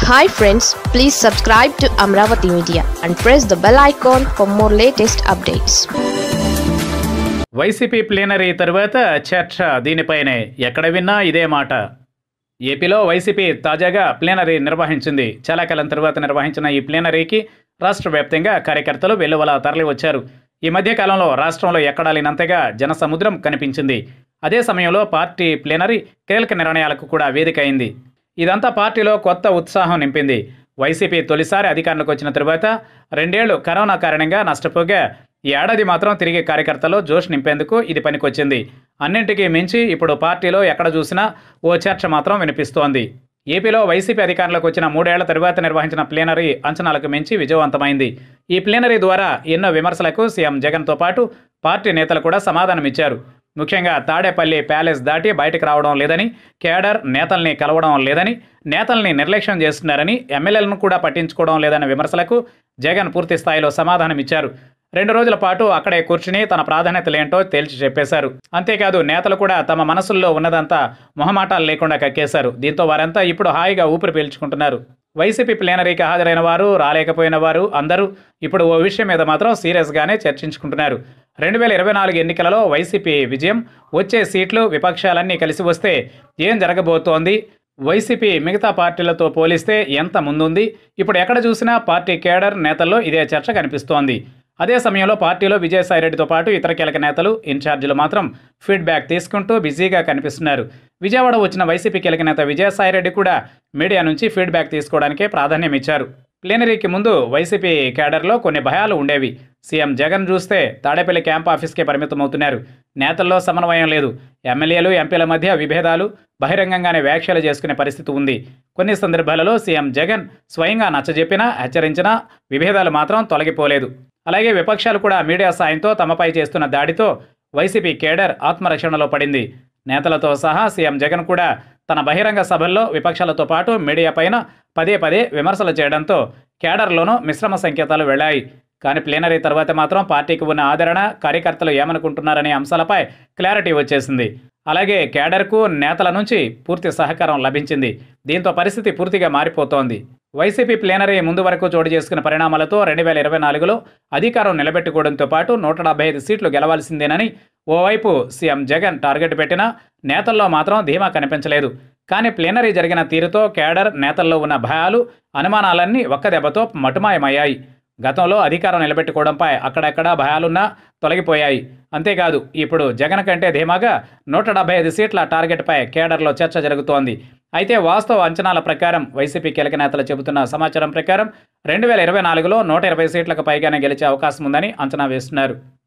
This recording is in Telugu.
hi friends please subscribe to Amaravati media and press the bell icon for more latest updates YCP plenary తరువాత చర్చ దీనిపైనే ఎక్కడ విన్నా ఇదే మాట ఏపీలో వైసీపీ తాజాగా ప్లీనరీ నిర్వహించింది చాలా కాలం తరువాత నిర్వహించిన ఈ ప్లీనరీకి రాష్ట్ర వ్యాప్తంగా కార్యకర్తలు వెల్లువల తరలి వచ్చారు ఈ మధ్య కాలంలో రాష్ట్రంలో ఎక్కడా లేనంతగా జనసముద్రం కనిపించింది అదే సమయంలో పార్టీ ప్లీనరీ కీలక నిర్ణయాలకు కూడా వేదిక అయింది ఇదంతా పార్టీలో కొత్త ఉత్సాహం నింపింది వైసీపీ తొలిసారి అధికారంలోకి వచ్చిన తరువాత రెండేళ్లు కరోనా కారణంగా నష్టపోగా ఈ ఏడాది మాత్రం తిరిగి కార్యకర్తల్లో జోష్ నింపేందుకు ఇది పనికొచ్చింది అన్నింటికీ మించి ఇప్పుడు పార్టీలో ఎక్కడ చూసినా ఓ చర్చ మాత్రం వినిపిస్తోంది ఏపీలో వైసీపీ అధికారంలోకి వచ్చిన మూడేళ్ల తరువాత నిర్వహించిన ప్లీనరీ అంచనాలకు మించి విజయవంతమైంది ఈ ప్లీనరీ ద్వారా ఎన్నో విమర్శలకు సీఎం జగన్తో పాటు పార్టీ నేతలు కూడా సమాధానమిచ్చారు ముఖ్యంగా తాడేపల్లి ప్యాలెస్ దాటి బయటకు రావడం లేదని కేడర్ నేతల్ని కలవడం లేదని నేతల్ని నిర్లక్ష్యం చేస్తున్నారని ఎమ్మెల్యేలను కూడా పట్టించుకోవడం లేదన్న విమర్శలకు జగన్ పూర్తి స్థాయిలో సమాధానమిచ్చారు రెండు రోజుల పాటు అక్కడే కూర్చుని తన ప్రాధాన్యతలేంటో తేల్చి చెప్పేశారు అంతేకాదు నేతలు కూడా తమ మనసుల్లో ఉన్నదంతా మొహమాటాలు లేకుండా కక్కేశారు దీంతో వారంతా ఇప్పుడు హాయిగా ఊపిరి పీల్చుకుంటున్నారు వైసీపీ ప్లేనరీకి హాజరైన వారు రాలేకపోయిన వారు అందరూ ఇప్పుడు ఓ విషయం మీద మాత్రం సీరియస్గానే చర్చించుకుంటున్నారు రెండు వేల ఇరవై నాలుగు ఎన్నికలలో వైసీపీ విజయం వచ్చే సీట్లు విపక్షాలన్నీ కలిసి వస్తే ఏం జరగబోతోంది వైసీపీ మిగతా పార్టీలతో పోలిస్తే ఎంత ముందుంది ఇప్పుడు ఎక్కడ చూసినా పార్టీ కేడర్ నేతల్లో ఇదే చర్చ కనిపిస్తోంది అదే సమయంలో పార్టీలో విజయసాయిరెడ్డితో పాటు ఇతర కీలక నేతలు ఇన్ఛార్జీలు మాత్రం ఫీడ్బ్యాక్ తీసుకుంటూ బిజీగా కనిపిస్తున్నారు విజయవాడ వచ్చిన వైసీపీ కీలక నేత విజయసాయిరెడ్డి కూడా మీడియా నుంచి ఫీడ్బ్యాక్ తీసుకోవడానికే ప్రాధాన్యం ఇచ్చారు ప్లేనరీకి ముందు వైసీపీ కేడర్లో కొన్ని భయాలు ఉండేవి సీఎం జగన్ చూస్తే తాడేపల్లి క్యాంప్ ఆఫీస్కే పరిమితమవుతున్నారు నేతల్లో సమన్వయం లేదు ఎమ్మెల్యేలు ఎంపీల మధ్య విభేదాలు బహిరంగంగానే వ్యాఖ్యలు చేసుకునే పరిస్థితి ఉంది కొన్ని సందర్భాలలో సీఎం జగన్ స్వయంగా నచ్చజెప్పినా హెచ్చరించినా విభేదాలు మాత్రం తొలగిపోలేదు అలాగే విపక్షాలు కూడా మీడియా సాయంతో తమపై చేస్తున్న దాడితో వైసీపీ కేడర్ ఆత్మరక్షణలో పడింది నేతలతో సహా సీఎం జగన్ కూడా తన బహిరంగ సభల్లో విపక్షాలతో పాటు మీడియా పైన పదే పదే విమర్శలు చేయడంతో కేడర్లోనూ మిశ్రమ సంకేతాలు వెళ్ళాయి కానీ ప్లీనరీ తర్వాత మాత్రం పార్టీకి ఉన్న ఆదరణ కార్యకర్తలు ఏమనుకుంటున్నారనే అంశాలపై క్లారిటీ వచ్చేసింది అలాగే కేడర్కు నేతల నుంచి పూర్తి సహకారం లభించింది దీంతో పరిస్థితి పూర్తిగా మారిపోతోంది వైసీపీ ప్లేనరీ ముందు వరకు చోటు చేసుకున్న పరిణామాలతో రెండు వేల ఇరవై నాలుగులో అధికారం నిలబెట్టుకోవడంతో పాటు నూట డెబ్బై ఐదు సీట్లు గెలవాల్సిందేనని ఓవైపు సీఎం జగన్ టార్గెట్ పెట్టినా నేతల్లో మాత్రం ధీమా కనిపించలేదు కానీ ప్లేనరీ జరిగిన తీరుతో కేడర్ నేతల్లో ఉన్న భయాలు అనుమానాలన్నీ ఒక్క దెబ్బతో మటుమాయమయ్యాయి గతంలో అధికారం నిలబెట్టుకోవడంపై అక్కడక్కడ భయాలున్నా తొలగిపోయాయి అంతేకాదు ఇప్పుడు జగన్ కంటే ధీమాగా నూట డెబ్బై ఐదు సీట్ల టార్గెట్పై కేడర్లో చర్చ జరుగుతోంది అయితే వాస్తవ అంచనాల ప్రకారం వైసీపీ కీలక నేతలు చెబుతున్న సమాచారం ప్రకారం రెండు వేల ఇరవై నాలుగులో నూట ఇరవై సీట్లకు పైగానే గెలిచే అవకాశం ఉందని అంచనా వేస్తున్నారు